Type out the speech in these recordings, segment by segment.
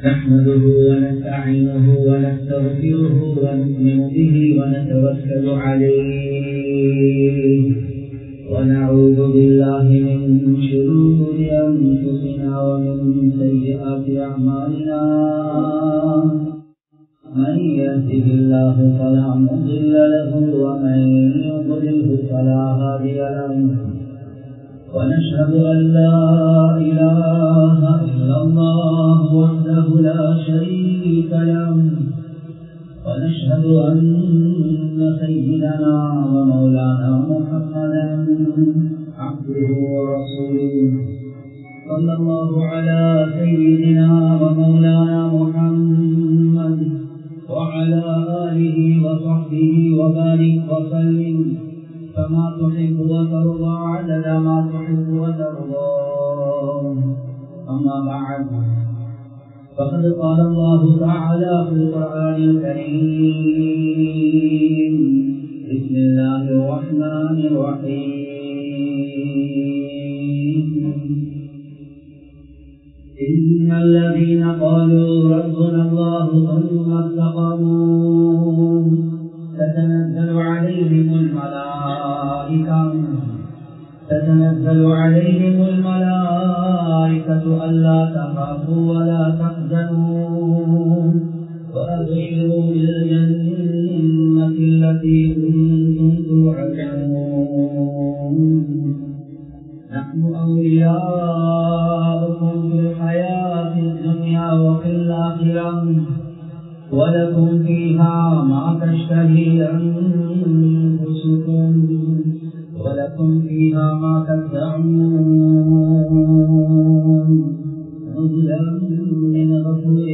نحمده ونستعينه ونستغفره ونؤمن به ونتوكل عليه ونعوذ بالله من شرور أنفسنا ومن سيئات أعمالنا من يهده الله فلا مضل له ومن يضلله فلا هادي له ونشهد أن لا إله إلا الله وحده لا شريك له ونشهد أن سيدنا ومولانا محمدا عبده ورسوله صلى الله على سيدنا ومولانا محمد وعلى آله وصحبه وبارك وسلم كما تحب وترضى عدد ما تحب وترضى أما بعد فقد قال الله تعالى في القرآن الكريم بسم الله الرحمن الرحيم إن الذين قالوا ربنا الله ثم استقاموا تتنزل عليهم الملائكة تتنزل عليهم الملائكة ألا تخافوا ولا تحزنوا وأبشروا بالجنة التي كنتم توعدون نحن أولياؤكم في الحياة الدنيا وفي الآخرة ولكم فيها ما تشتهي أنفسكم ولكم فيها ما تدعون نزلا من غفور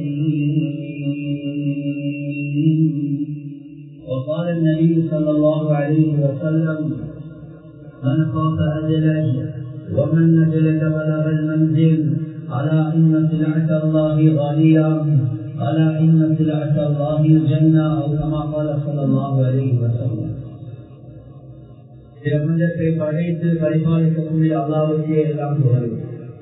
رحيم وقال النبي صلى الله عليه وسلم من خاف أجلج ومن نجلك بلغ المنزل على إن سلعة الله غالية ألا إن سلعة الله الجنة أو كما قال صلى الله عليه وسلم பிரபஞ்சத்தை படைத்து பரிபாலிக்கக்கூடிய அல்லாவுக்கே எல்லாம் புகழும்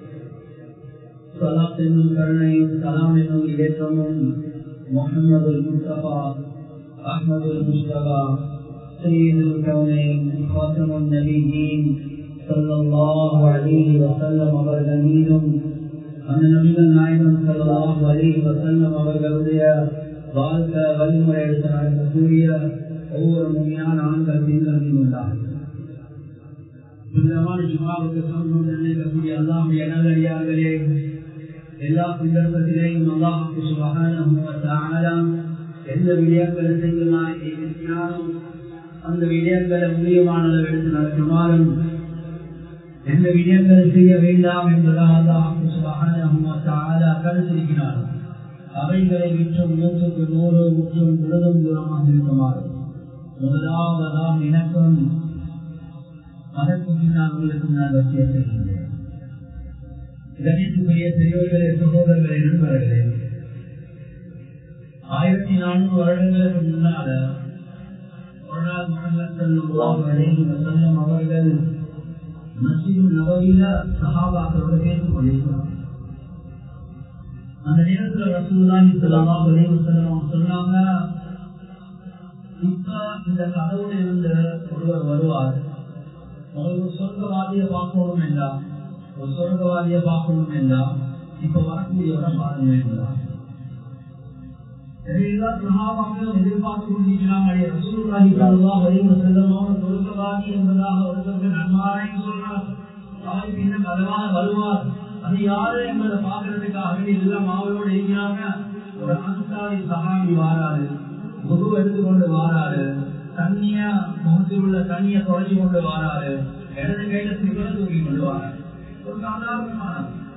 சலாத் என்னும் கருணையும் சலாம் என்னும் ஏற்றமும் முகமது முஸ்தபா அஹமது முஸ்தபா سيد الكونين خاتم النبيين صلى الله عليه وسلم அவர்கள் மீதும் அந்த நபிகள் நாயகம் சல்லாஹ் அலி வசல்லம் அவர்களுடைய வாழ்க்கை வழிமுறை எடுத்து நடக்கக்கூடிய ஒவ்வொரு முறையான ஆண்கள் பெண்கள் மீது உண்டாகும் புனிதமான ஜுமாவுக்கு சமூகம் நினைக்கக்கூடிய அல்லாம் எனதடியார்களே எல்லா சந்தர்ப்பத்திலேயும் அல்லாஹுக்கு சுபகான எந்த விடயங்களை செய்யலாம் அந்த விடயங்களை முடியமானதை எடுத்து நடக்குமாறும் எந்த விடயங்களை செய்ய வேண்டாம் என்பதாக அல்லாஹுக்கு சுபகான கருத்திருக்கிறார் அவைகளை விற்றும் நூற்றுக்கு நூறு முற்றும் முழுதும் தூரமாக இருக்குமாறு முதலாவதாம் எனக்கும் அதற்கு பின்னால் உங்களுக்கு நான் வசிய செய்கின்றேன் கணித்துக்குரிய பெரியவர்களே சகோதரர்களே நண்பர்களே ஆயிரத்தி நானூறு வருடங்களுக்கு முன்னால ஒரு நாள் முகமது செல்லும் அவர்கள் மசீது நபவியில சகாபாக்களோட பேசிக் கொண்டிருக்கிறார் அந்த நேரத்தில் ரசூல்லாஹி ஸல்லல்லாஹு அலைஹி வஸல்லம் சொன்னாங்க இப்ப இந்த கதவுல இருந்து ஒருவர் வருவார் ஒரு சொர்க்கவாதியை பார்க்கணும் வேண்டாம் ஒரு சொர்க்கவாதியை பார்க்கணும் வேண்டாம் இப்ப வரக்கூடியவரை பாருங்க வேண்டாம் எதிர்பார்த்து கொண்டிருக்கிறாங்க சொர்க்கவாதி என்பதாக ஒருத்தருக்கு நன்மாராயம் சொல்றார் அவருக்கு இன்னும் கதவான வருவார் அது யாரு என்பதை பாக்குறதுக்காக எல்லாம் அவரோடு இருக்கிறாங்க ஒரு அன்சாரி சகாமி வாராரு குரு எடுத்துக்கொண்டு வாராரு தண்ணிய முகத்தில் உள்ள தண்ணிய தொலைச்சு கொண்டு வாராரு இடது கையில சிகரம் தூக்கி கொண்டு வாராரு ஒரு சாதாரணமான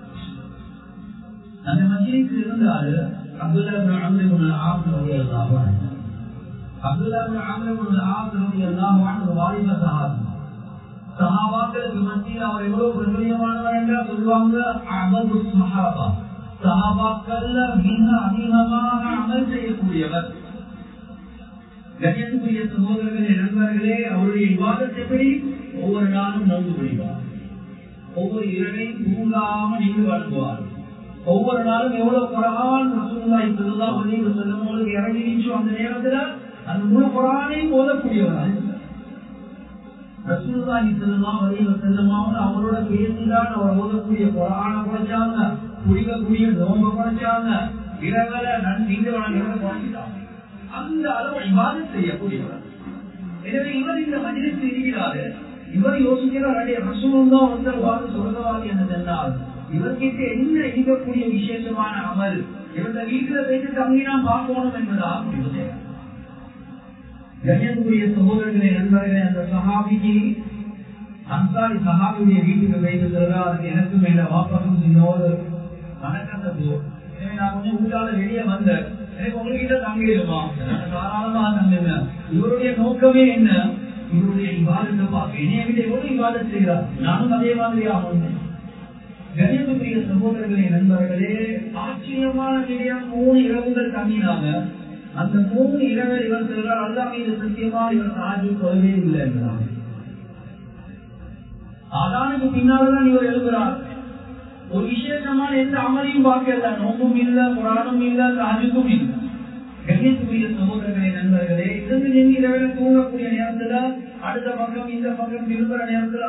அந்த மஜிக்கு இருந்தாரு அப்துல்லா அம்ரிபுல் ஆசிரதி அல்லாஹ் அப்துல்லா அம்ரிபுல் ஆசிரதி அல்லாஹ் ஒரு வாலிப சஹாபி சஹாபாக்களுக்கு மத்தியில் அவர் எவ்வளவு பிரபலியமானவர் என்றால் சொல்லுவாங்க அமது சஹாபா சஹாபாக்கள்ல மிக அதிகமாக அமல் செய்யக்கூடியவர் கண்ணியத்துக்குரிய சகோதரர்களே நண்பர்களே அவருடைய விவாதத்தை எப்படி ஒவ்வொரு நாளும் நோந்து முடிவார் ஒவ்வொரு இரவையும் தூங்காம நின்று வழங்குவார் ஒவ்வொரு நாளும் எவ்வளவு குரான் ரசூலுல்லாஹி ஸல்லல்லாஹு அலைஹி வஸல்லம் அவங்களுக்கு இறங்கிருச்சோ அந்த நேரத்துல அந்த முழு குரானையும் ஓதக்கூடியவராக ரசூலுல்லாஹி ஸல்லல்லாஹு அலைஹி வஸல்லம் அவங்க அவரோட பேசிதான் அவர் ஓதக்கூடிய குரானை குறைச்சாங்க குடிக்கக்கூடிய நோம்பை குறைச்சாங்க இரவல நன்றிங்க வழங்குறத குறைச்சிட்டாங்க அந்த அளவு இவாதம் செய்யக்கூடியவர் எனவே இவர் இந்த மனிதத்தில் இருக்கிறாரு இவர் யோசிக்கிறார் ரசூலும் தான் ஒருத்தர் வாது சொர்க்கவாதி என்று சொன்னால் இவர்கிட்ட என்ன இருக்கக்கூடிய விசேஷமான அமல் இவருடைய வீட்டுல போயிட்டு தங்கினா பார்க்கணும் என்பதாக முடிவு செய்யறார் கண்ணியத்துக்குரிய சகோதரர்களே நண்பர்களே அந்த சஹாபிக்கு அன்சாரி சஹாபியுடைய வீட்டுக்கு வைத்து சொல்றார் எனக்கும் என்ற வாப்பகம் இன்னொரு வணக்கத்தை போ எனவே நான் கொஞ்சம் உள்ளால வெளியே வந்தேன் எனக்கு உங்ககிட்ட தங்கிடுமா தாராளமா தங்குங்க இவருடைய நோக்கமே என்ன இவருடைய விவாதத்தை பார்க்க என்னைய விட எவ்வளவு விவாதம் செய்கிறார் நானும் அதே மாதிரி ஆகணும் கணியத்துக்குரிய சகோதரர்களே நண்பர்களே ஆச்சரியமான விடயம் மூணு இரவுகள் தங்கினாங்க அந்த மூணு இரவு இவர் சொல்றார் அல்லா மீது சத்தியமா இவர் சாஜி கொள்ளவே இல்லை என்றார் அதானுக்கு பின்னால்தான் இவர் எழுதுகிறார் ஒரு விசேஷமான எந்த அமலையும் பார்க்கல நோம்பும் இல்ல புராணமும் இல்ல சாஜுக்கும் இல்ல கண்ணியத்துக்குரிய சகோதரர்களே நண்பர்களே இருந்து நின்று இரவில தூங்கக்கூடிய நேரத்துல அடுத்த பக்கம் இந்த பக்கம் திரும்புற நேரத்துல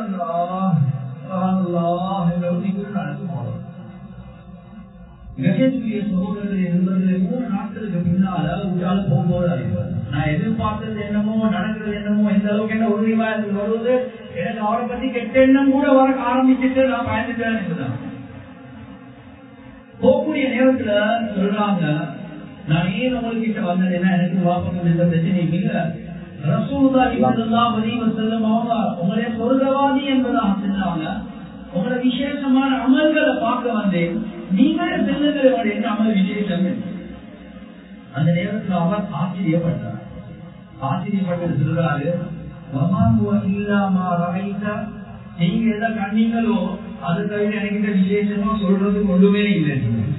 கணேசுடைய சகோதரர்கள் என்பது மூணு நாட்களுக்கு பின்னால உங்களால போகும்போது நான் எதிர்பார்த்தது என்னமோ நடக்கிறது என்னமோ எந்த அளவுக்கு என்ன உறுதிவாயத்தில் வருவது எனக்கு அவரை பத்தி கெட்ட எண்ணம் கூட வர ஆரம்பிச்சுட்டு நான் பயந்துட்டேன் என்பதான் போகக்கூடிய நேரத்துல சொல்றாங்க நான் ஏன் உங்ககிட்ட வந்தேன்னா எனக்கு வாப்பகம் எந்த பிரச்சனையும் இல்ல ரசூலுல்லாஹி ஸல்லல்லாஹு அலைஹி வஸல்லம் அவங்க உங்களே சொர்க்கவாதி என்பதாக சொன்னாங்க உங்களோட விசேஷமான அமல்களை பார்க்க வந்தேன் நீங்களே செல்லுகிற என்ன அமல் விசேஷம் அந்த நேரத்தில் அவர் ஆச்சரியப்பட்டார் ஆச்சரியப்பட்டு சொல்றாரு இல்லாமா ரகைத்த நீங்க எதை கண்ணீங்களோ அது தவிர என்கிட்ட விசேஷமா சொல்றது ஒன்றுமே இல்லை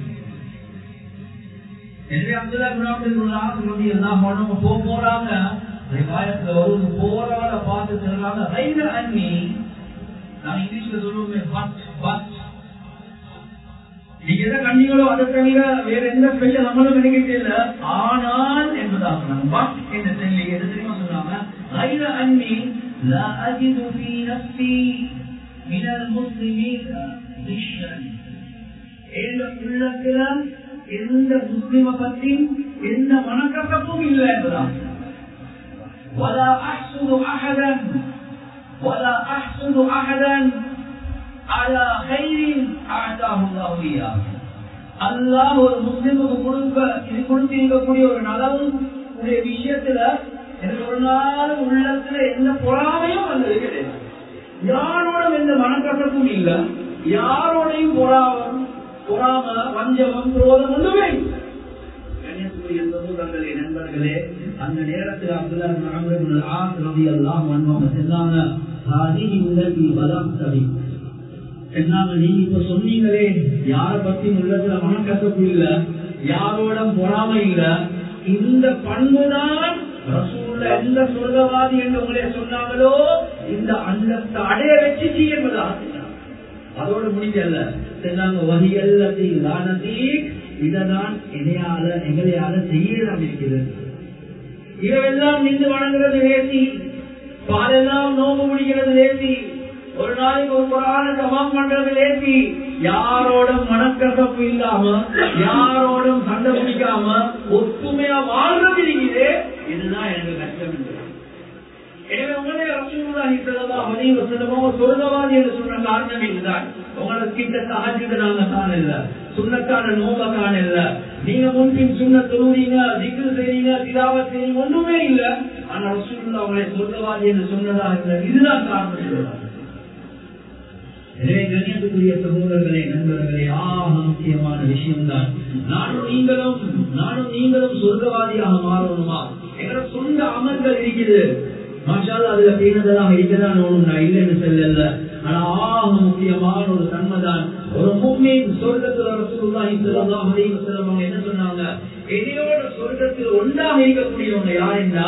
எனவே அப்துல்லா குணாபதி எல்லாம் பண்ணுங்க போக போறாங்க காயத்துல வருவது போராட பார்த்து சொல்றாங்க ரைல அண்ணி நான் இங்கிலீஷ்ல சொல்லுவேன் பட் பட் நீங்க எதை கண்ணீங்களோ அதை தவிர வேற எந்த ஸ்பெஷல் நம்மளும் நினைக்கிட்டு இல்ல ஆனால் என்பதாக பட் என்று சொல்லி எது தெரியுமா சொன்னாங்க ரைல அண்ணி لا أجد في نفسي من المسلمين غشا உள்ளத்துல எந்த முஸ்லிம பத்தி எந்த மனக்கசப்பும் இல்லை என்பதான் ولا أحسد أحدا ولا أحسد أحدا على خير أعطاه الله إياه அல்லாஹ் ஒரு முஸ்லிமுக்கு கொடுக்க இது கொடுத்திருக்கக்கூடிய ஒரு நலன் உடைய விஷயத்துல எனக்கு ஒரு நாள் உள்ளத்துல எந்த பொறாமையும் வந்தது கிடையாது யாரோடும் எந்த மனக்கசப்பும் இல்ல யாரோடையும் பொறாமம் பொறாம வஞ்சமம் குரோதம் ஒன்றுமே கண்ணியத்துக்குரிய சகோதரர்களே நண்பர்களே அந்த நேரத்தில் அப்துல்லா ரவி எல்லாம் வந்தவங்க சொன்னாங்க சொன்னாங்க நீங்க இப்ப சொன்னீங்களே யார பத்தி உள்ளத்துல மனக்கசப்பு இல்ல யாரோட பொறாமை இல்ல இந்த பண்புதான் ரசூல்ல எந்த சொர்க்கவாதி என்று உங்களே சொன்னாங்களோ இந்த அந்தத்தை அடைய வச்சு செய்யப்பதா அதோட முடிக்கல சொன்னாங்க வகையல்லத்தை தானதி இததான் இணையால எங்களையால செய்யலாம் இருக்கிறது இரவெல்லாம் நின்று வணங்குறது லேசி பாலெல்லாம் நோம்பு முடிக்கிறது லேசி ஒரு நாளைக்கு ஒரு குரான ஜமாம் பண்றது லேசி யாரோடும் மனக்கசப்பு இல்லாம யாரோடும் சண்டை பிடிக்காம ஒத்துமையா வாழ்றது இருக்குது இதுதான் எனக்கு கஷ்டம் எனவே உங்களே ரசூலுல்லாஹி ஸல்லல்லாஹு அலைஹி வஸல்லம் சொர்க்கவாதி என்று சொன்ன காரணம் இதுதான் உங்களை கிட்ட தஹஜ்ஜுத் நாங்க காண இல்ல சுன்னத்தான நோம்ப காண இல்ல நீங்க முன்பின் சுன்ன தொழுவீங்க திக்ரு செய்றீங்க திலாவத் செய்றீங்க ஒண்ணுமே இல்ல ஆனா ரசூலுல்லாஹ் உங்களை சொர்க்கவாதி என்று சொன்னதா இல்ல இதுதான் காரணம் எனவே கண்ணியத்துக்குரிய சகோதரர்களே நண்பர்களே ஆக முக்கியமான விஷயம்தான் நானும் நீங்களும் நானும் நீங்களும் சொர்க்கவாதியாக மாறணுமா எங்களோட சொந்த அமல்கள் இருக்குது மாஷால் அதுல பேணுதலாக இருக்கதான் ஒண்ணும் நான் இல்லைன்னு சொல்லல ஆனா ஆக முக்கியமான ஒரு தன்மைதான் ஒரு மூமின் சொர்க்கத்தில் ரசூலுல்லாஹி ஸல்லல்லாஹு அலைஹி வஸல்லம் அவங்க என்ன சொன்னாங்க என்னையோட சொர்க்கத்தில் ஒன்றாக இருக்கக்கூடியவங்க யாருன்னா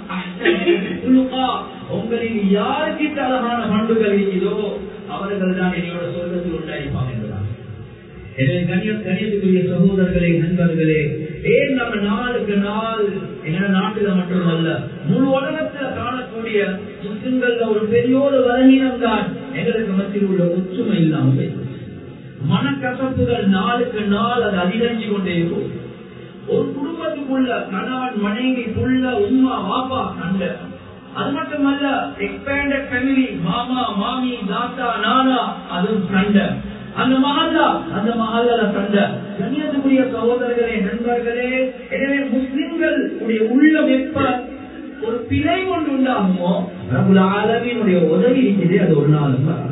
உங்களில் யாருக்கிட்ட அழகான பண்புகள் இருக்குதோ அவர்கள் தான் என்னையோட சொர்க்கத்தில் உண்டாயிருப்பாங்க என்பதான் எனவே கணிய கணியத்துக்குரிய சகோதரர்களே நண்பர்களே ஏன் நம்ம நாளுக்கு நாள் எங்க நாட்டுல மட்டுமல்ல முழு உலகத்துல காணக்கூடிய முஸ்லிம்கள்ல ஒரு பெரிய ஒரு பலகீனம் தான் எங்களுக்கு மத்தியில் உள்ள ஒற்றுமை இல்லாமல் போயிடுச்சு. மனக்கசப்புகள் நாளுக்கு நாள் அது அதிகரிச்சு கொண்டே இருக்கும் ஒரு குடும்பத்துக்குள்ள கணவன் மனைவி புள்ள உம்மா வாப்பா சண்டை அது மட்டுமல்ல எக்ஸ்பேண்டட் ஃபேமிலி மாமா மாமி தாத்தா நானா அதுவும் சண்டை அந்த மகல்லா அந்த மகல்ல சண்டை கண்ணியத்துக்குரிய சகோதரர்களே நண்பர்களே எனவே முஸ்லிம்கள் உடைய உள்ளம் எப்ப ஒரு பிழை கொண்டு உண்டாகுமோ ரகுல ஆலமினுடைய உதவி இருக்குது அது ஒரு நாள் வராது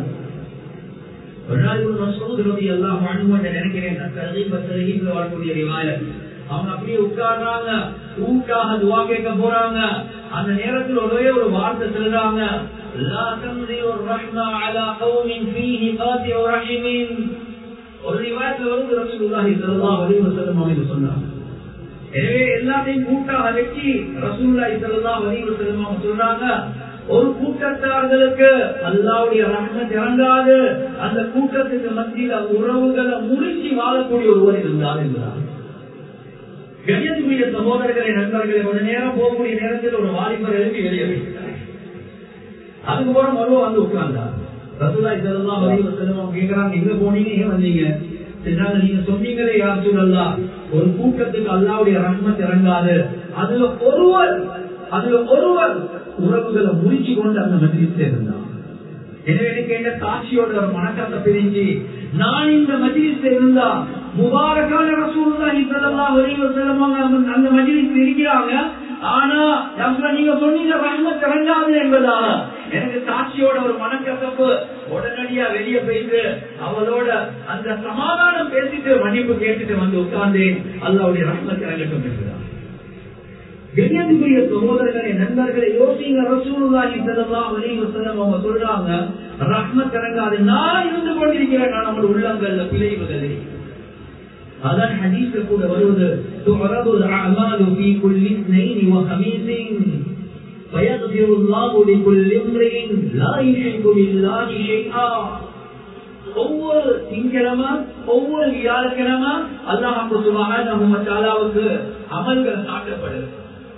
ஒரு நாள் ஒரு மசூத் ரவி எல்லாம் வாழ்ந்து நினைக்கிறேன் தரீப தரீப்ல வரக்கூடிய ரிவாயத் அவங்க அப்படியே உட்கார்றாங்க ஊக்காக துவா கேட்க போறாங்க அந்த நேரத்தில் ஒரே ஒரு வார்த்தை சொல்றாங்க لا تمضي الرحمة على قوم فيه قاطع رحم ஒரு ரிவாயத்துல வந்து ரசூலுல்லாஹி ஸல்லல்லாஹு அலைஹி வஸல்லம் அவங்க சொன்னாங்க எனவே எல்லாத்தையும் கூட்டாக வச்சு ரசூலுல்லாஹி ஸல்லல்லாஹு அலைஹி வஸல்லம் அவங்க சொல்றாங்க ஒரு கூட்டத்தார்களுக்கு அல்லாவுடைய ரஹ்மத் இறங்காது அந்த கூட்டத்துக்கு மத்தியில உறவுகளை முறிஞ்சி வாழக்கூடிய ஒருவர் இருந்தார் என்றார் கணியத்துக்குரிய சகோதரர்களை நண்பர்களை ஒரு நேரம் போகக்கூடிய நேரத்தில் ஒரு வாலிபர் எழுப்பி வெளியே வைக்கிறார் அதுக்கு போற மறுவ வந்து உட்கார்ந்தார் ரசூலாய் செல்லாம் வரைவு செல்லம் கேட்கிறாங்க எங்க போனீங்க ஏன் வந்தீங்க சொன்னாங்க நீங்க சொன்னீங்களே யார் சொல்லலாம் ஒரு கூட்டத்துக்கு அல்லாவுடைய ரஹ்மத் இறங்காது அதுல ஒருவர் அதுல ஒருவர் உறவுகளை முறிச்சு கொண்டு அந்த மஜ்லிஸ்ல இருந்தார் எனவே எனக்கு என்ன சாட்சியோட ஒரு மனக்கத்தை பிரிஞ்சு நான் இந்த மஜ்லிஸ்ல இருந்தா முபாரக்கான ரசூலுல்லாஹி ஸல்லல்லாஹு அலைஹி வஸல்லம் அவங்க அந்த மஜ்லிஸ்ல இருக்கிறாங்க ஆனா நம்ம நீங்க சொன்னீங்க ரஹ்மத் இறங்காது என்பதால எனக்கு சாட்சியோட ஒரு மனக்கசப்பு உடனடியா வெளியே போயிட்டு அவளோட அந்த சமாதானம் பேசிட்டு மன்னிப்பு கேட்டுட்டு வந்து உட்கார்ந்தேன் அல்லாவுடைய ரஹ்மத் இறங்கட்டும் என்றார் கண்ணியத்துக்குரிய சகோதரர்களை நண்பர்களை யோசிங்க ரசூலுல்லாஹி ஸல்லல்லாஹு அலைஹி வஸல்லம் அவங்க சொல்றாங்க ரஹ்மத் இறங்காது நான் இருந்து கொண்டிருக்கிறேன் நான் நம்முடைய உள்ளங்கள்ல பிழைவுகளே அதான் ஹதீஸ்ல கூட வருவது துஅரது அஅமாலு ஃபீ குல்லி இஸ்னைன் வ ஹமீஸின் فيغفر الله لكل امرئ لا يشرك بالله شيئا ஒவ்வொரு திங்கிழமை ஒவ்வொரு வியாழக்கிழமை அல்லாஹு சுபஹானஹு வ தஆலாவுக்கு அமல்கள் காட்டப்படுது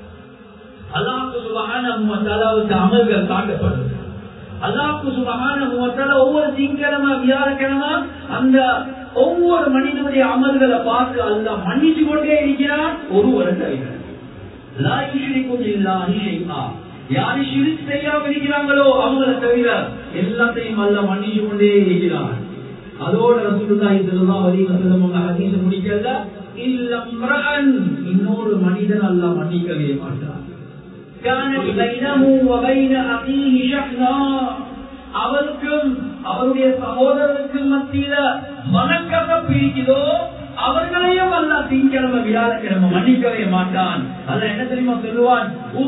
அல்லாஹு சுபஹானஹு வ தஆலாவுக்கு அமல்கள் காட்டப்படுது அல்லாஹு சுபஹானஹு வ தஆலா ஒவ்வொரு திங்கிழமை வியாழக்கிழமை அந்த ஒவ்வொரு மனிதனுடைய அமல்களை பார்த்து அல்லாஹ் மன்னிச்சு கொண்டே இருக்கிறான் ஒருவரை தவிர லா யுஷ்ரிகு பில்லாஹி ஷைஆ யாரு ஷிரிக் செய்யாம இருக்கிறாங்களோ அவங்கள தவிர எல்லாத்தையும் அல்ல மன்னிச்சு கொண்டே இருக்கிறான் அதோட ரசூலுல்லாஹி ஸல்லல்லாஹு அலைஹி வஸல்லம் அவங்க ஹதீஸ் முடிக்கல இல்லம்ரஅன் இன்னொரு மனிதன் அல்லாஹ் மன்னிக்கவே மாட்டான் كانت بينه وبين أخيه شحنا அவருக்கும் அவருடைய சகோதரருக்கும் மத்தியில மனக்கசப்பு இருக்குதோ அவர்களையும் அல்ல திங்கிழமை வியாழக்கிழமை மன்னிக்கவே மாட்டான் அல்ல என்ன தெரியுமா சொல்லுவான்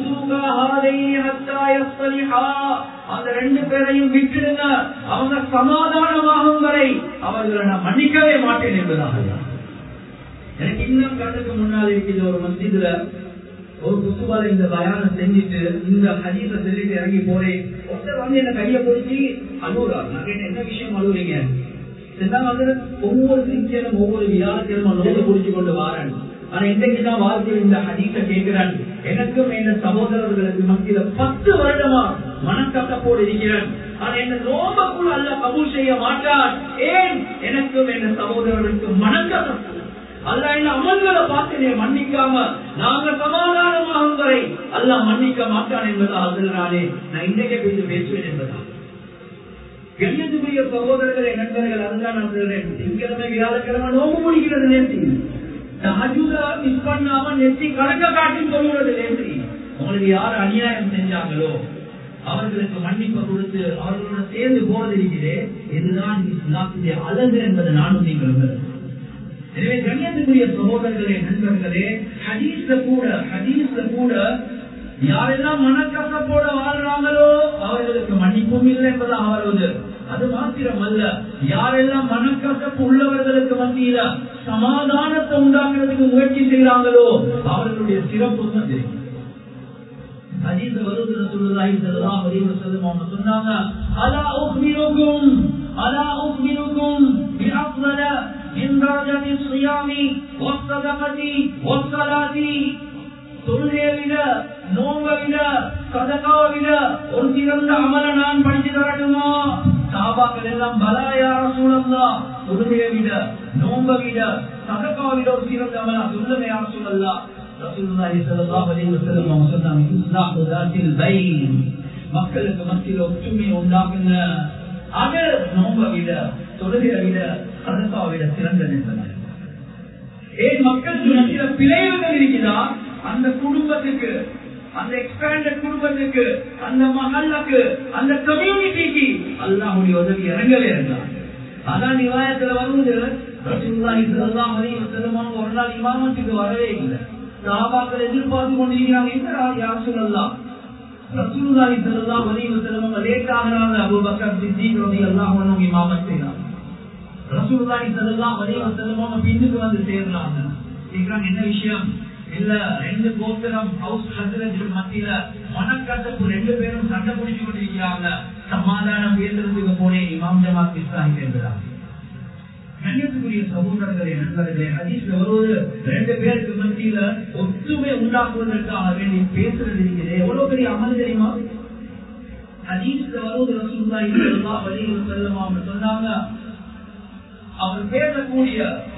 அந்த ரெண்டு பேரையும் விட்டுடுங்க அவங்க சமாதானமாகும் வரை அவர்களை நான் மன்னிக்கவே மாட்டேன் என்பதாக எனக்கு இன்னும் கண்ணுக்கு முன்னால் இருக்குது ஒரு மஸ்ஜிதுல ஒரு குத்துபால இந்த பயானம் செஞ்சுட்டு இந்த ஹதீஸ சொல்லிட்டு இறங்கி போறேன் ஒருத்தர் வந்து என்ன கைய பிடிச்சி அழுகுறா நான் கேட்டேன் என்ன விஷயம் அழுகுறீங்க ஒவ்வொரு சிங்கியனும் ஒவ்வொரு வியாழக்கிழமை நோயை புடிச்சு கொண்டு வாரன் ஆனா இன்றைக்குதான் வாழ்க்கையில் இந்த ஹதீஸ கேட்கிறேன் எனக்கும் என் சகோதரர்களுக்கு மத்தியில பத்து வருடமா மனக்கட்டப்போடு இருக்கிறேன் ஆனா என்ன நோம்பக்குள் அல்ல கபூல் செய்ய மாட்டான் ஏன் எனக்கும் என் சகோதரர்களுக்கு மனக்கட்டப்பு அல்ல என்ன அமல்களை பார்த்து நீ மன்னிக்காம நாங்க சமாதானமாகும் வரை அல்ல மன்னிக்க மாட்டான் என்பதாக சொல்றானே நான் இன்றைக்கே பேசி பேசுவேன் என்பதா கண்ணியத்துக்குரிய சகோதரர்களை நண்பர்கள் அதுதான் நான் சொல்றேன் திங்கிழமை வியாழக்கிழமை நோம்பு முடிக்கிறது நேர்த்தி தஹஜுதா மிஸ் பண்ணாம நெத்தி கணக்க காட்டி சொல்லுறது நேர்த்தி உங்களுக்கு யார் அநியாயம் செஞ்சாங்களோ அவர்களுக்கு மன்னிப்பு கொடுத்து அவர்களோட சேர்ந்து போறது இருக்கிறே இதுதான் இஸ்லாத்துடைய அழகு என்பதை நானும் நீங்கள் எனவே கண்ணியத்துக்குரிய சகோதரர்களே நண்பர்களே ஹதீஸ்ல கூட ஹதீஸ்ல கூட யாரெல்லாம் மனக்கசப்போட வாழ்றாங்களோ அவர்களுக்கு மன்னிப்பும் இல்லை என்பதாக வருவது அது மாத்திரம் அல்ல யாரெல்லாம் மனக்கசப்பு உள்ளவர்களுக்கு மத்தியில சமாதானத்தை உண்டாக்குறதுக்கு முயற்சி செய்யறாங்களோ அவர்களுடைய சிறப்பு தான் தெரியும் ஹதீஸ் வருது ரசூலுல்லாஹி ஸல்லல்லாஹு அலைஹி வஸல்லம் அவங்க சொன்னாங்க அலா உக்மிருக்கும் அலா உக்மிருக்கும் பிஅஃதல من درجة الصيام والصدقة والصلاة தொழுகையை விட நோம்பை விட சதகாவை விட ஒரு சிறந்த அமல நான் படிச்சு தரட்டுமா சாபாக்கள் எல்லாம் பலாயார சூழல்லா தொழுகையை விட நோம்பை விட சதகாவை விட ஒரு சிறந்த அமலா சொல்லுங்க யார சூழல்லா ரசூலுல்லாஹி ஸல்லல்லாஹு அலைஹி வஸல்லம் அவங்க சொன்னாங்க இஸ்லாஹு ذاتில் பைன் மக்களுக்கு மத்தியில் ஒற்றுமை உண்டாக்குங்க அது நோம்பை விட தொழுகையை விட சதகாவை விட சிறந்தது என்பதால் ஏன் மக்களுக்கு சில பிழைவுகள் இருக்குதா அந்த குடும்பத்துக்கு அந்த எக்ஸ்பேண்டட் குடும்பத்துக்கு அந்த மகளுக்கு அந்த கம்யூனிட்டிக்கு அல்லாஹுடைய உதவி இறங்கவே இருந்தான் அதான் நிவாயத்துல வருவது ரசூலுல்லாஹி ஸல்லல்லாஹு அலைஹி வஸல்லம் ஒரு நாள் இமாமத்துக்கு வரவே இல்லை சஹாபாக்கள் எதிர்பார்த்து கொண்டிருக்கிறாங்க என்ன யார் சொல்லலாம் ரசூலுல்லாஹி ஸல்லல்லாஹு அலைஹி வஸல்லம் லேட் ஆகிறாங்க அபூபக்கர் சித்திக் ரலியல்லாஹு அன்ஹு இமாமத் செய்றாங்க ரசூலுல்லாஹி ஸல்லல்லாஹு அலைஹி வஸல்லம் பின்னுக்கு வந்து சேர்றாங்க கேக்குறாங்க என்ன விஷயம் இல்ல ரெண்டு கோத்திரம் ஹவுஸ் ஹஸ்ரஜ் மத்தியில மனக்கசப்பு ரெண்டு பேரும் சண்டை பிடிச்சு கொண்டிருக்கிறாங்க சமாதானம் பேசுறதுக்கு போனேன் இமாம் ஜமாத் இஸ்லாமி என்பதாக கண்ணியத்துக்குரிய சகோதரர்களே நண்பர்களே ஹதீஸ்ல வருவது ரெண்டு பேருக்கு மத்தியில ஒற்றுமை உண்டாக்குவதற்காக வேண்டி பேசுறது இருக்கிறது எவ்வளவு பெரிய அமல் தெரியுமா ஹதீஸ்ல வருவது ரசூலுல்லாஹி ஸல்லல்லாஹு அலைஹி வஸல்லம் அவங்க சொன்னாங்க அவர் பேசக்கூடிய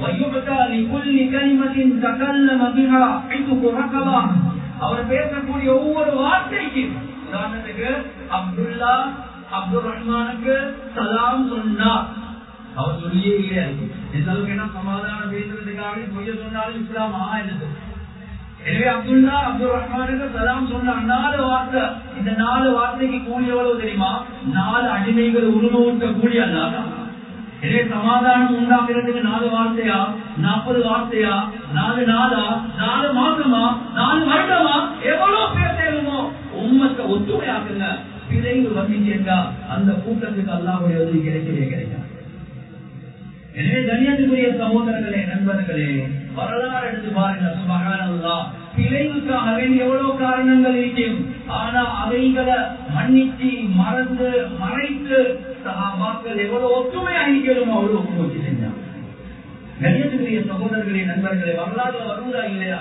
அவர் பேசக்கூடிய ஒவ்வொரு வார்த்தைக்கு உதாரணத்துக்கு அப்துல்லா அப்துல் ரஹ்மானுக்கு சலாம் சொன்னார் அவர் சொல்லியே இல்லையா இந்த அளவுக்கு என்ன சமாதானம் பேசுறதுக்காக பொய்ய சொன்னாலும் இஸ்லாம் ஆயிடுது எனவே அப்துல்லா அப்துல் ரஹ்மானுக்கு சலாம் சொன்ன நாலு வார்த்தை இந்த நாலு வார்த்தைக்கு கூலி எவ்வளவு தெரியுமா நாலு அடிமைகள் உருவூட்ட கூலி அல்லாதான் எனவே சமாதானம் உண்டாக்குறதுக்கு நாலு வார்த்தையா நாற்பது வார்த்தையா நாலு நாளா நாலு மாசமா நாலு வருடமா எவ்வளவு பேர் தேருமோ உண்மத்தை ஒத்துமையாக்குங்க பிழைவு வந்துச்சேண்டா அந்த கூட்டத்துக்கு அல்லாவுடைய உதவி கிடைக்கவே கிடைக்காது எனவே கண்ணியத்துக்குரிய சகோதரர்களே நண்பர்களே வரலாறு எடுத்து பாருங்க சுபகானல்லா பிழைவுக்காக வேண்டிய எவ்வளவு காரணங்கள் இருக்கும் ஆனா அவைகளை மன்னிச்சு மறந்து மறைத்து சகாபாக்கள் எவ்வளவு ஒற்றுமையா இருக்கணுமோ அவ்வளவு முயற்சி செஞ்சாங்க கண்ணியத்துக்குரிய சகோதரர்களே நண்பர்களே வரலாறு வருவதா இல்லையா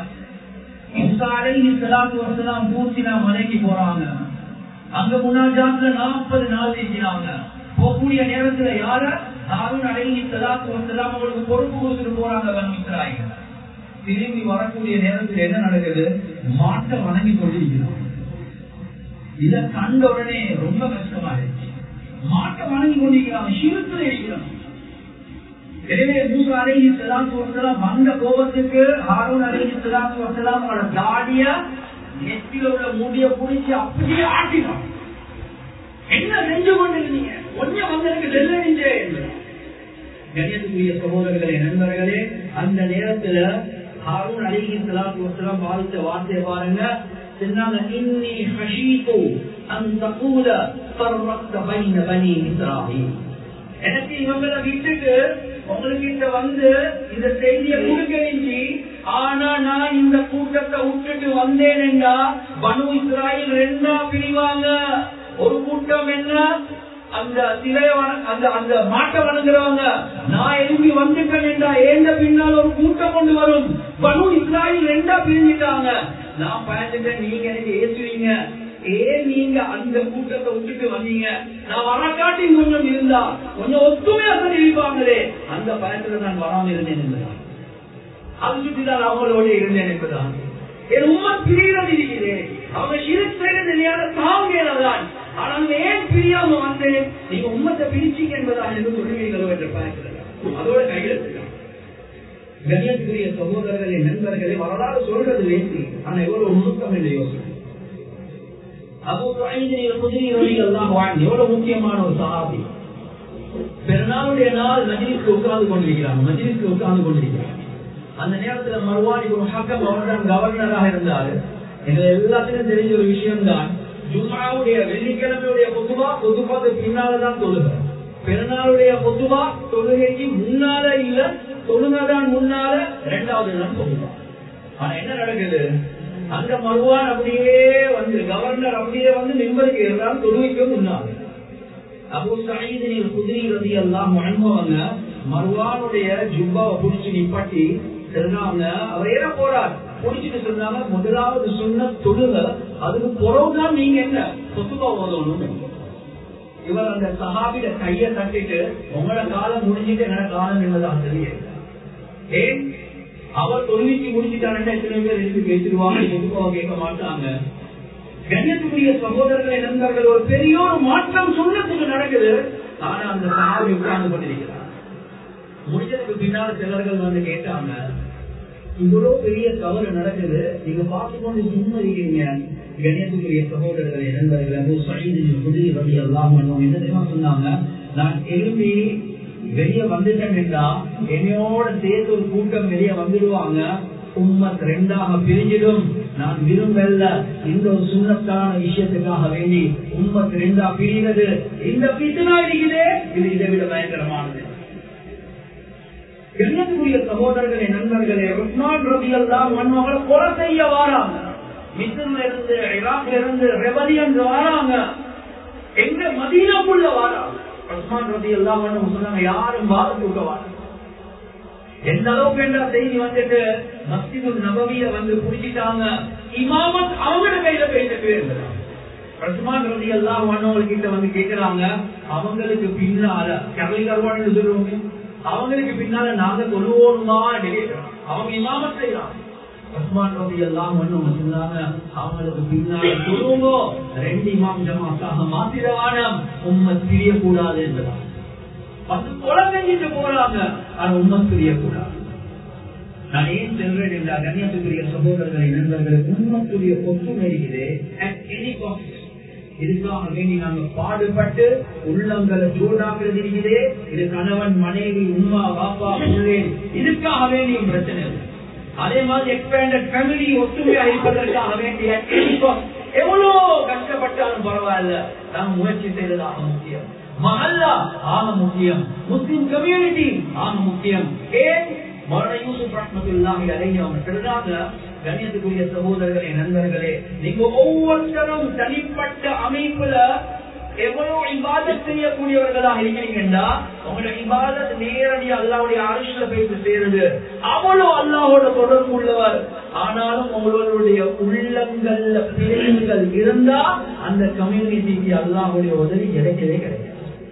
பூசினா மலைக்கு போறாங்க அங்க முன்னாஜாத்துல நாற்பது நாள் இருக்கிறாங்க போகக்கூடிய நேரத்துல யார ஹாரூன் அலைஹி ஸலாத்து வஸலாம் அவங்களுக்கு பொறுப்பு கொடுத்துட்டு போறாங்க பனு இஸ்ராயீல் திரும்பி வரக்கூடிய நேரத்தில் என்ன நடக்குது மாட்டை வணங்கி கொண்டிருக்கிறோம் இத கண்ட உடனே ரொம்ப கஷ்டமாயிருச்சு மாட்டை வணங்கி கொண்டிருக்கிறாங்க சிறுத்துல இருக்கிறோம் எனவே மூசா அலைஹி ஸலாத்து வஸலாம் வந்த கோபத்துக்கு ஹாரூன் அலைஹி ஸலாத்து வஸலாம் அவரோட தாடிய நெத்தில உள்ள முடிய பிடிச்சி அப்படியே ஆட்டினான் என்ன செஞ்சு கொண்டிருந்தீங்க கொஞ்சம் வந்ததுக்கு வெள்ளடிஞ்சே கண்ணியத்துக்குரிய சகோதரர்களே நண்பர்களே அந்த நேரத்துல ஹாரூன் அலிஹி சலாத்து வசலாம் வாழ்த்த வார்த்தையை பாருங்க சொன்னாங்க இன்னி ஹஷீது அன் தகூல ஃபர்ரக்த பைன பனி இஸ்ராயீல் எனக்கு இவங்களை விட்டுட்டு உங்களுக்கு இந்த வந்து இந்த செய்தியை கொடுக்கணிச்சு ஆனா நான் இந்த கூட்டத்தை விட்டுட்டு வந்தேன்டா பனு இஸ்ராயல் ரெண்டா பிரிவாங்க ஒரு கூட்டம் என்ன அந்த சிலைய அந்த அந்த மாட்டை வணங்குறவங்க நான் எழுப்பி வந்துட்டேன் என்றா ஏந்த பின்னால் ஒரு கூட்டம் கொண்டு வரும் பனு இஸ்ராயல் ரெண்டா பிரிஞ்சுட்டாங்க நான் பயந்துட்டேன் நீங்க எனக்கு ஏசுவீங்க ஏன் நீங்க அந்த கூட்டத்தை விட்டுட்டு வந்தீங்க நான் வரக்காட்டி கொஞ்சம் இருந்தா கொஞ்சம் ஒத்துமையா தெரிவிப்பாங்களே அந்த பயத்துல நான் வராம இருந்தேன் என்பதான் அது சுற்றிதான் அவங்களோட இருந்தேன் என்பதான் என் உண்மை பிரிகிறது இருக்கிறேன் அவங்க சிறுத்தையில தெரியாத தாங்கிறதான் ஆனால் ஏன் பிரியாம வந்தேன் நீங்க உண்மத்தை பிரிச்சீங்க என்பதாக என்று சொல்லுவீங்களோ என்ற பயத்துல அதோட கையெழுத்துதான் கண்ணியத்துக்குரிய சகோதரர்களே நண்பர்களே வரலாறு சொல்றது வேசி ஆனா எவ்வளவு நுணுக்கம் என்று யோசனை எவ்வளவு முக்கியமான ஒரு சகாபி பெருநாளுடைய நாள் மஜிலிஸ்க்கு உட்கார்ந்து கொண்டிருக்கிறாங்க மஜிலிஸ்க்கு உட்கார்ந்து கொண்டிருக்கிறாங்க அந்த நேரத்துல மறுவாடி ஒரு ஹக்கம் அவர்தான் கவர்னராக இருந்தாரு எங்க எல்லாத்துக்கும் தெரிஞ்ச ஒரு விஷயம் தான் ஜுமாவுடைய வெள்ளிக்கிழமையுடைய பொதுவா பொதுவாக பின்னால்தான் தொழுக பெருநாளுடைய பொதுவா தொழுகைக்கு முன்னால இல்ல தொழுகதான் முன்னால இரண்டாவது நாள் தொழுவா ஆனா என்ன நடக்குது அந்த மருவான் அப்படியே வந்து கவர்னர் அப்படியே வந்து நிம்மதிக்கு இருந்தால் தொழுகைக்கு முன்னால அபு சயீதினில் குதிரை ரதி எல்லாம் அனுபவங்க மர்வானுடைய ஜுப்பாவை புடிச்சு நிப்பாட்டி சொன்னாங்க அவர் ஏற போறார் புடிச்சிட்டு சொன்னாங்க முதலாவது சொன்ன தொழுக அதுக்கு புறவுதான் நீங்க என்ன சொத்துப்பா ஓதணும் இவர் அந்த சஹாபிட கைய தட்டிட்டு உங்களோட காலம் முடிஞ்சிட்டு என்னோட காலம் என்னதான் தெரியும் ஏன் அவர் தொழுவிக்கு முடிச்சுட்டாருன்னா எத்தனை பேர் எடுத்து பேசிடுவாங்க எதுக்கும் கேட்க மாட்டாங்க கண்ணியத்துக்குரிய சகோதரர்கள் நண்பர்கள் ஒரு பெரிய ஒரு மாற்றம் சொன்னதுக்கு நடக்குது ஆனா அந்த சகாவி உட்கார்ந்து கொண்டிருக்கிறார் முடிஞ்சதுக்கு பின்னால் சிலர்கள் வந்து கேட்டாங்க இவ்வளவு பெரிய தவறு நடக்குது நீங்க பார்த்து கொண்டு சும்மா இருக்கீங்க கணேசனுடைய சகோதரர்கள் நண்பர்கள் அது சைது புதிய வழி எல்லாம் பண்ணுவோம் என்ன தெரியுமா சொன்னாங்க நான் எழுப்பி வெளியே வந்துட்டேன் என்றா என்னையோட சேர்த்து ஒரு கூட்டம் வெளியே வந்துடுவாங்க உம்மத் ரெண்டாக பிரிஞ்சிடும் நான் விரும்பல இந்த ஒரு சுண்ணத்தான விஷயத்துக்காக வேண்டி உம்மத் ரெண்டா பிரிகிறது இந்த பிசினா இருக்குதே இது இதை விட பயங்கரமானது எண்ணத்துக்குரிய சகோதரர்களே நண்பர்களே உஸ்மான் ரவி எல்லாம் மன்மகளை கொலை செய்ய வாராங்க மிஸ்ரில் இருந்து ஈராக்ல இருந்து ரெவலியன் வாராங்க எங்க மதீனாக்குள்ள வாராங்க உஸ்மான் ரவி எல்லாம் சொன்னாங்க யாரும் பாரத் விட்ட வாராங்க எந்த அளவுக்கு என்ற செய்தி வந்துட்டு மஸ்ஜிது நபவிய வந்து புடிச்சிட்டாங்க இமாமத் அவங்களோட கையில பேசிட்டு இருந்தாங்க உஸ்மான் ரவி எல்லாம் கிட்ட வந்து கேக்குறாங்க அவங்களுக்கு பின்னால கரளி கருவான்னு சொல்லுவாங்க அவங்களுக்கு பின்னால நாங்க தொழுவோணுமா அவங்க இமாமத் செய்யறாங்க உஸ்மான் ரவி எல்லாம் சொன்னாங்க அவங்களுக்கு பின்னால தொழுவோ ரெண்டு இமாம் ஜமாத்தாக மாத்திரவானம் உண்மை பிரியக்கூடாது என்றாங்க வந்து கொலை செஞ்சுட்டு போறாங்க ஆனா உண்மை பிரியக்கூடாது நான் ஏன் செல்றேன் என்றால் கண்ணியத்துக்குரிய சகோதரர்களை நண்பர்களுக்கு உண்மைக்குரிய ஒற்றுமை இருக்குது at any cost. இதுக்காக வேண்டி நாங்க பாடுபட்டு உள்ளங்களை சூடாக்குறது இருக்குதே இது கணவன் மனைவி உமா பாப்பா பிள்ளை இதுக்காக வேண்டியும் பிரச்சனை இல்லை. அதே மாதிரி எக்ஸ்பேண்டட் ஃபேமிலி ஒற்றுமையா இருப்பதற்காக வேண்டிய எவ்வளவு கஷ்டப்பட்டாலும் பரவாயில்ல நாம் முயற்சி செய்வதாக முக்கியம் மஹல்லா ஆக முக்கியம் முஸ்லிம் கம்யூனிட்டி ஆக முக்கியம் ஏன் மரண யூசுப் ரஹ்மத்துல்லாஹி அலைஹி அவங்க சொல்றாங்க கண்ணியத்துக்குரிய சகோதரர்களே நண்பர்களே நீங்க ஒவ்வொருத்தரும் தனிப்பட்ட அமைப்புல எவ்வளவு இபாதத் செய்யக்கூடியவர்களாக இருக்கிறீங்கன்னா உங்களுடைய இபாதத் நேரடியா அல்லாவுடைய அரசுல போயிட்டு சேருது அவ்வளவு அல்லாஹோட தொடர்பு உள்ளவர் ஆனாலும் உங்களுடைய உள்ளங்கள்ல பிரிவுகள் இருந்தா அந்த கம்யூனிட்டிக்கு அல்லாஹுடைய உதவி கிடைக்கவே கிடையாது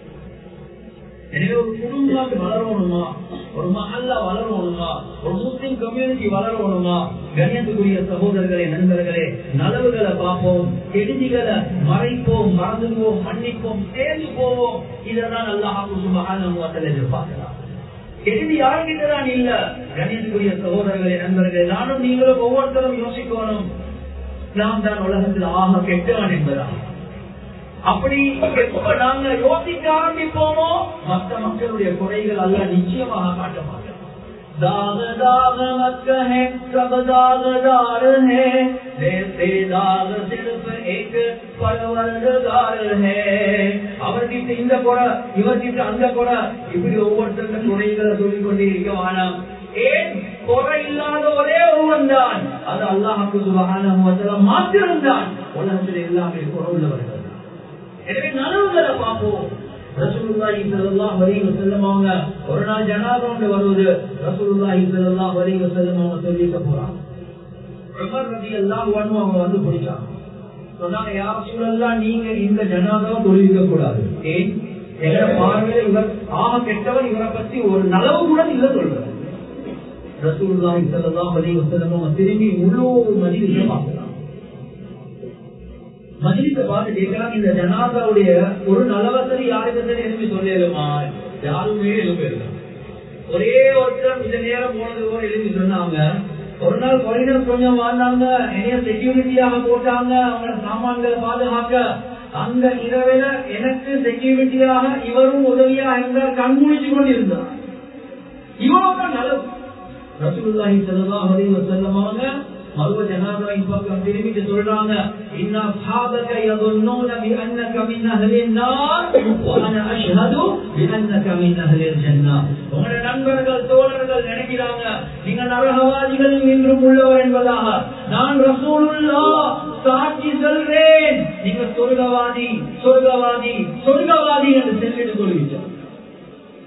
எனவே ஒரு குடும்பம் வளரணுமா ஒரு மஹல்லா வளரணுமா ஒரு முஸ்லிம் கம்யூனிட்டி வளரணுமா கண்ணியத்துக்குரிய சகோதரர்களே நண்பர்களே நலவுகளை பார்ப்போம் கெடுதிகளை மறைப்போம் மறந்துடுவோம் மன்னிப்போம் சேர்ந்து போவோம் இதெல்லாம் அல்லாஹு சுபகான எதிர்பார்க்கலாம் கெடுதி யாருக்கிட்டதான் இல்ல கண்ணியத்துக்குரிய சகோதரர்களே நண்பர்களே நானும் நீங்களும் ஒவ்வொருத்தரும் யோசிக்கணும் நாம் தான் உலகத்தில் ஆக கெட்டவன் என்பதாக அப்படி எப்ப நாங்க யோசிக்க ஆரம்பிப்போமோ மற்ற மக்களுடைய குறைகள் அல்ல நிச்சயமாக காட்ட மாட்டோம் दाग दाग मत है सब दागदार है जैसे दाग सिर्फ एक परवरदार है அவர்கிட்ட இந்த குறை இவர்கிட்ட அந்த குறை இப்படி ஒவ்வொருத்தருடைய குறைகளை சொல்லிக் கொண்டே இருக்க வேணாம் ஏன் குறை இல்லாத ஒரே ஒருவன் தான் அது அல்லாஹுக்கு சுபகான மாத்திரம்தான் உலகத்தில் எல்லாமே குறை உள்ளவர்கள் எனவே நனவுகளை பார்ப்போம் ரசூலுல்லாஹி ஸல்லல்லாஹு அலைஹி வஸல்லம் அவங்க ஒரு நாள் ஜனாதா ஒன்று வருவது ரசூலுல்லாஹி ஸல்லல்லாஹு அலைஹி வஸல்லம் அவங்க சொல்லிக்க போறாங்க உமர் ரலியல்லாஹு அன்ஹு அவங்க வந்து பிடிச்சாங்க சொன்னாங்க யா ரசூலல்லாஹ் நீங்க இந்த ஜனாதாவை தொழுவிக்க கூடாது ஏன் எங்க பார்வையில இவர் ஆக கெட்டவர் இவரை பத்தி ஒரு நலவு கூட இல்ல சொல்றாரு ரசூலுல்லாஹி ஸல்லல்லாஹு அலைஹி வஸல்லம் அவங்க திரும்பி முழு மதியத்தை பார்க்கலாம் மஜிலிச பார்த்து கேட்கிறாங்க இந்த ஜனாதாவுடைய ஒரு நலவசதி யாருக்கு சரி எழுப்பி சொல்லிடுமா யாருமே எழுப்பிடல ஒரே ஒருத்தர் இந்த நேரம் போனது போல எழுப்பி சொன்னாங்க ஒரு நாள் கொரினர் கொஞ்சம் வாழ்ந்தாங்க என்னைய செக்யூரிட்டியாக போட்டாங்க அவங்க சாமான்களை பாதுகாக்க அந்த இரவில எனக்கு செக்யூரிட்டியாக இவரும் உதவியாக இருந்தார் கண்முழிச்சு கொண்டிருந்தார் இவரோட நலவு ரசூலுல்லாஹி ஸல்லல்லாஹு அலைஹி வஸல்லம் அவங்க மருவ ஜனாதாவின் பக்கம் திரும்பிட்டு சொல்றாங்க இன்ன அஸ்ஹாபக யظنون بانك من اهل النار وانا اشهد بانك من اهل الجنه உங்களுடைய நண்பர்கள் தோழர்கள் நினைக்கிறாங்க நீங்க நரகவாதிகள் இன்றும் உள்ளவர் என்பதாக நான் ரசூலுல்லா சாட்சி சொல்றேன் நீங்க சொர்க்கவாதி சொர்க்கவாதி சொர்க்கவாதி என்று செல்லிட்டு சொல்லிவிட்டார்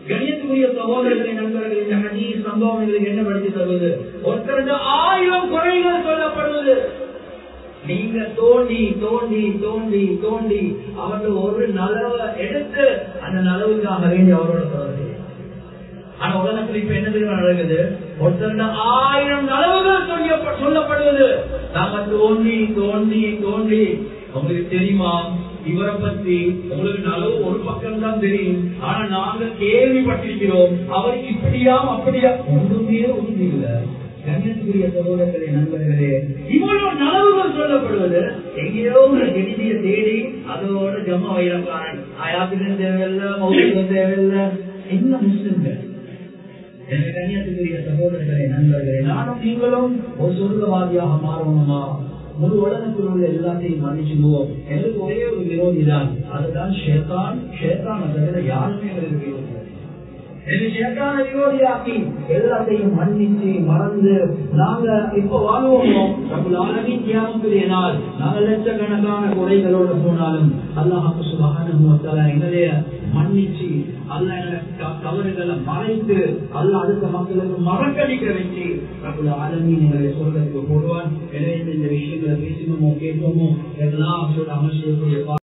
கணியத்துக்குரிய சகோதரர்களை நண்பர்கள் இந்த ஹதீஸ் சம்பவம் எங்களுக்கு என்ன படித்து தருவது ஒருத்தருக்கு ஆயிரம் குறைகள் சொல்லப்படுவது நீங்க தோண்டி தோண்டி தோண்டி தோண்டி அவர்கள் ஒரு நலவை எடுத்து அந்த நலவுக்காக வேண்டி அவரோட தொடர்பு ஆனா உலகத்தில் இப்ப என்ன தெரியுமா நடக்குது ஒருத்தர் ஆயிரம் நலவுகள் சொல்ல- சொல்லப்படுவது நாம தோண்டி தோண்டி தோண்டி உங்களுக்கு தெரியுமா இவரை பத்தி உங்களுக்கு நலவு ஒரு பக்கம் தான் தெரியும் ஆனா நாங்க கேள்விப்பட்டிருக்கிறோம் அவர் இப்படியாம் அப்படியா ஒன்றுமே ஒன்று இல்லை கண்ணியத்துக்குரிய சகோதரர்களே நண்பர்களே இவ்வளவு நலவுகள் சொல்லப்படுவது எங்கேயோ ஒரு கெடிதிய தேடி அதோட ஜம்ம வைரக்காரன் ஆயாத்துக்கும் தேவையில்லை மௌலிக்கும் தேவையில்லை என்ன முஸ்லிம்கள் எனவே கண்ணியத்துக்குரிய சகோதரர்களே நண்பர்களே நானும் நீங்களும் ஒரு சொர்க்கவாதியாக மாறணுமா முழு உலகத்தில் உள்ள எல்லாத்தையும் மன்னிச்சுடுவோம் எனக்கு ஒரே ஒரு விரோதி தான் அதுதான் ஷேத்தான் ஷேத்தான தவிர யாருமே எனக்கு விரோதி இல்லை. என்னை ஷேத்தான விரோதியாக்கி எல்லாத்தையும் மன்னிச்சு மறந்து நாங்க இப்ப வாழ்வோமோ நம்மள ஆளுமே தியாகத்துடைய நாள் நாங்க லட்சக்கணக்கான குறைகளோட போனாலும் அல்லாஹு சுபகான எங்களைய மன்னிச்சு அல்ல தவறுகளை மறைத்து அல்ல அடுத்த மக்களுக்கு மறக்கடிக்க வச்சு நம்மள ஆளுமே எங்களை சொல்றதுக்கு போடுவான் எனவே இந்த விஷயங்களை பேசணுமோ கேட்போமோ எல்லாம் அமைச்சக்கூடிய